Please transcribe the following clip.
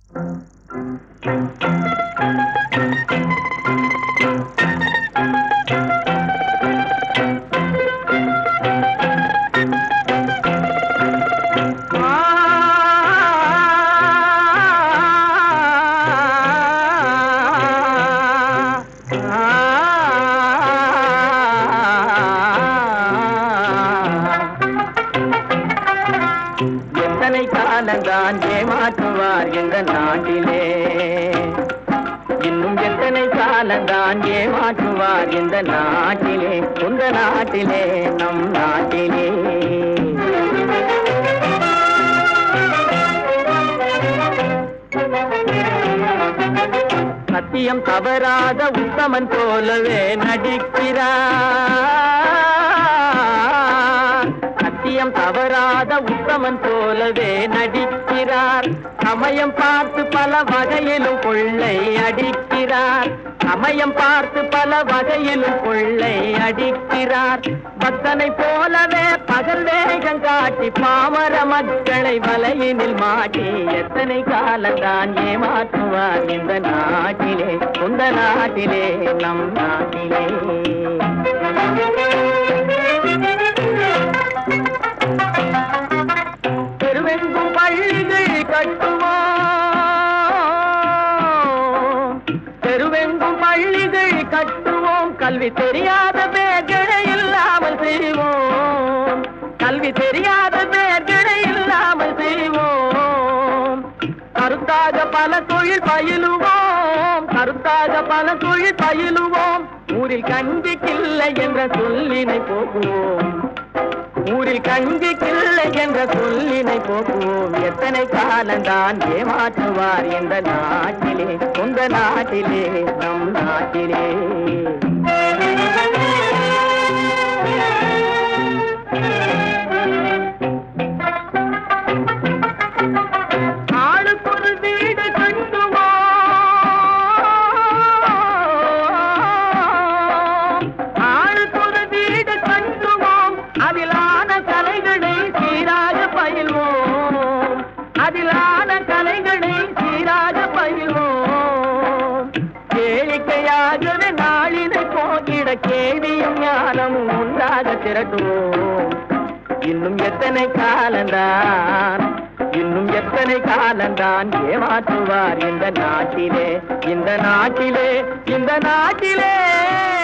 எத்தனை காலந்தான் ஏமாற்றுவார் இந்த நாட்டிலே இன்னும் எத்தனை காலந்தான் ஏமாற்றுவார் இந்த நாட்டிலே சொந்த நாட்டிலே நம் நாட்டிலே சத்தியம் தவறாத உத்தமன் போலவே நடிக்கிறார் சத்தியம் தவறாத உத்தமன் போலவே நடிக்கிறார் சமயம் பார்த்து பல வகையிலும் கொள்ளை அடிக்கிறார் சமயம் பார்த்து பல வகையிலும் கொள்ளை அடிக்கிறார் பக்தனை போலவே பகல் வேகம் காட்டி பாமர மக்களை வலையினில் மாட்டி எத்தனை காலந்தான் ஏமாற்றுவார் இந்த நாட்டிலே சொந்த நாட்டிலே நம் நாட்டிலே தெருவெங்கும் பள்ளிகள் கட்டுவோம் தெருவெங்கும் பள்ளிகள் கட்டுவோம் கல்வி தெரியாத பேர்களை இல்லாமல் செய்வோம் கல்வி தெரியாத பேர்களை இல்லாமல் செய்வோம் கருத்தாக பல தொழில் பயிலுவோம் கருத்தாக பல தொழில் பயிலுவோம் ஊரில் கஞ்சிக்கில்லை என்ற சொல்லினை போக்குவோம் ஊரில் கஞ்சி கிள்ளை என்ற சொல்லினை போக்குவோம் எத்தனை காலந்தான் ஏமாற்றுவார் இந்த நாட்டிலே சொந்த நாட்டிலே நம் நாட்டிலே ஆளுக்கொரு வீடு கட்டுவோம் ஆளுக்கொரு வீடு கட்டுவோம் அதிலான கலைகளை சீராக பயில்வோம் அதிலான கலைகளை சீராக பயில்வோம் கேளிக்கையாகவே நாளினை போக்கிட கேள்வியும் ஞானமும் உண்டாக திரட்டுவோம் இன்னும் எத்தனை காலந்தான் இன்னும் எத்தனை காலந்தான் ஏமாற்றுவார் இந்த நாட்டிலே இந்த நாட்டிலே இந்த நாட்டிலே